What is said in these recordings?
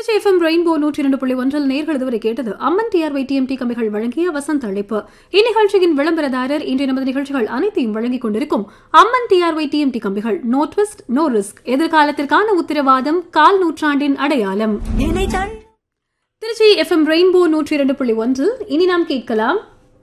Trichy FM rainbow நூற்றி இரண்டு புள்ளி ஒன்றில் நேர்கள் இதுவரை கேட்டது அம்மன் டிஆர்வை டிஎம்டி கம்பிகள் வழங்கிய வசந்த அழைப்பு இந்நிகழ்ச்சியின் விளம்பரதாரர் இன்றைய நமது நிகழ்ச்சிகள் அனைத்தையும் வழங்கிக் கொண்டிருக்கும் அம்மன் டிஆர்வை டிஎம்டி கம்பிகள் நோ ட்விஸ்ட் நோ ரிஸ்க் எதிர்காலத்திற்கான உத்தரவாதம் கால் நூற்றாண்டின் அடையாளம் நினைத்தால் திருச்சி எஃப்எம் ரெயின்போ நூற்றி இரண்டு புள்ளி ஒன்றில் இனி நாம் கேட்கலாம்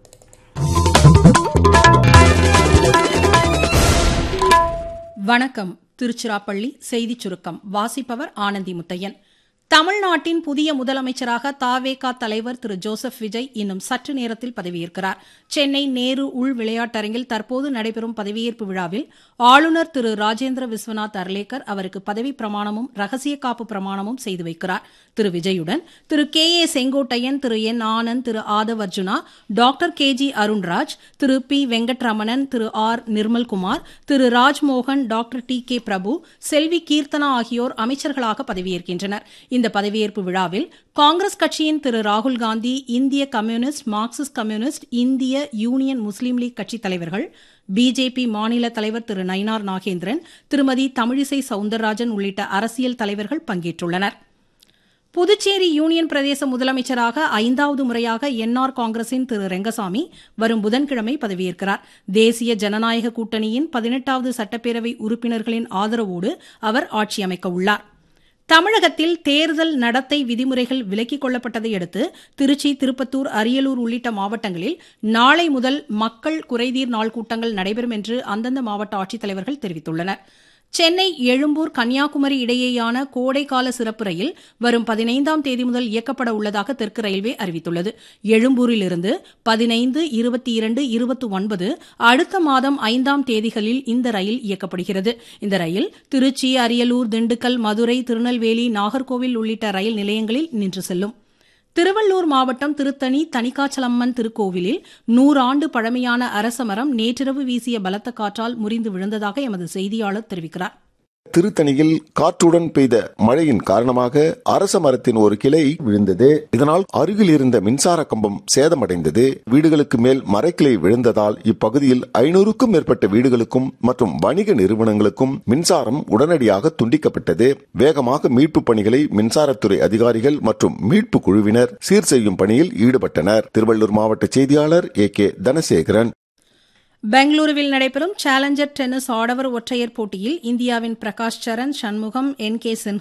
வணக்கம் திருச்சிராப்பள்ளி செய்திச் சுருக்கம் வாசிப்பவர் ஆனந்தி முத்தையன் தமிழ்நாட்டின் புதிய முதலமைச்சராக தாவேகா தலைவர் திரு ஜோசப் விஜய் இன்னும் சற்று நேரத்தில் பதவியேற்கிறார் சென்னை நேரு உள் விளையாட்டரங்கில் தற்போது நடைபெறும் பதவியேற்பு விழாவில் ஆளுநர் திரு ராஜேந்திர விஸ்வநாத் அர்லேக்கர் அவருக்கு பதவி பிரமாணமும் ரகசிய காப்பு பிரமாணமும் செய்து வைக்கிறார் திரு விஜயுடன் Thiru K A Sengottaiyan Thiru N Anand Thiru Aadhav Arjuna doctor K G Arunraj Thiru P Venkatramanan Thiru R Nirmalkumar Thiru Rajmohan doctor D K Prabhu Selvi Keerthana ஆகியோர் அமைச்சர்களாக பதவியேற்கின்றனர் இந்த பதவியேற்பு விழாவில் காங்கிரஸ் கட்சியின் திரு ராகுல் காந்தி இந்திய கம்யூனிஸ்ட் மார்க்சிஸ்ட் கம்யூனிஸ்ட் இந்திய யூனியன் முஸ்லீம் லீக் கட்சித் தலைவர்கள் பிஜேபி மாநில தலைவர் திரு நயினார் நாகேந்திரன் திருமதி தமிழிசை சவுந்தரராஜன் உள்ளிட்ட அரசியல் தலைவர்கள் பங்கேற்றுள்ளனர் புதுச்சேரி யூனியன் பிரதேச முதலமைச்சராக ஐந்தாவது முறையாக என்ஆர் காங்கிரசின் திரு ரெங்கசாமி வரும் புதன்கிழமை பதவியேற்கிறார் தேசிய ஜனநாயக கூட்டணியின் பதினெட்டாவது சட்டப்பேரவை உறுப்பினர்களின் ஆதரவோடு அவர் ஆட்சி அமைக்க உள்ளார் தமிழகத்தில் தேர்தல் நடத்தை விதிமுறைகள் விலக்கிக் கொள்ளப்பட்டதை அடுத்து திருச்சி திருப்பத்தூர் அரியலூர் உள்ளிட்ட மாவட்டங்களில் நாளை முதல் மக்கள் குறைதீர் நாள் கூட்டங்கள் நடைபெறும் என்று அந்தந்த மாவட்ட ஆட்சித்தலைவர்கள் தெரிவித்துள்ளனர் சென்னை எழும்பூர் கன்னியாகுமரி இடையேயான கோடைக்கால சிறப்பு ரயில் வரும் பதினைந்தாம் தேதி முதல் இயக்கப்பட உள்ளதாக தெற்கு ரயில்வே அறிவித்துள்ளது எழும்பூரிலிருந்து பதினைந்து இருபத்தி இரண்டு இருபத்தி ஒன்பது அடுத்த மாதம் ஐந்தாம் தேதிகளில் இந்த ரயில் இயக்கப்படுகிறது இந்த ரயில் திருச்சி அரியலூர் திண்டுக்கல் மதுரை திருநெல்வேலி நாகர்கோவில் உள்ளிட்ட ரயில் நிலையங்களில் நின்று செல்லும் திருவள்ளூர் மாவட்டம் திருத்தணி தனிக்காச்சலம்மன் திருக்கோவிலில் நூறாண்டு பழமையான அரச மரம் நேற்றிரவு வீசிய பலத்த காற்றால் முறிந்து விழுந்ததாக எமது செய்தியாளர் தெரிவிக்கிறார் திருத்தணியில் காற்றுடன் பெய்த மழையின் காரணமாக அரச மரத்தின் ஒரு கிளை விழுந்தது இதனால் அருகில் இருந்த மின்சார கம்பம் சேதமடைந்தது வீடுகளுக்கு மேல் மரக்கிளை விழுந்ததால் இப்பகுதியில் ஐநூறுக்கும் மேற்பட்ட வீடுகளுக்கும் மற்றும் வணிக நிறுவனங்களுக்கும் மின்சாரம் உடனடியாக துண்டிக்கப்பட்டது வேகமாக மீட்பு பணிகளை மின்சாரத்துறை அதிகாரிகள் மற்றும் மீட்பு குழுவினர் சீர் செய்யும் பணியில் ஈடுபட்டனர் திருவள்ளூர் மாவட்ட செய்தியாளர் ஏ கே தனசேகரன் பெங்களூருவில் நடைபெறும் சேலஞ்சர் டென்னிஸ் ஆடவர் ஒற்றையர் போட்டியில் இந்தியாவின் பிரகாஷ் சரண் சண்முகம் என் கே சின்ஹா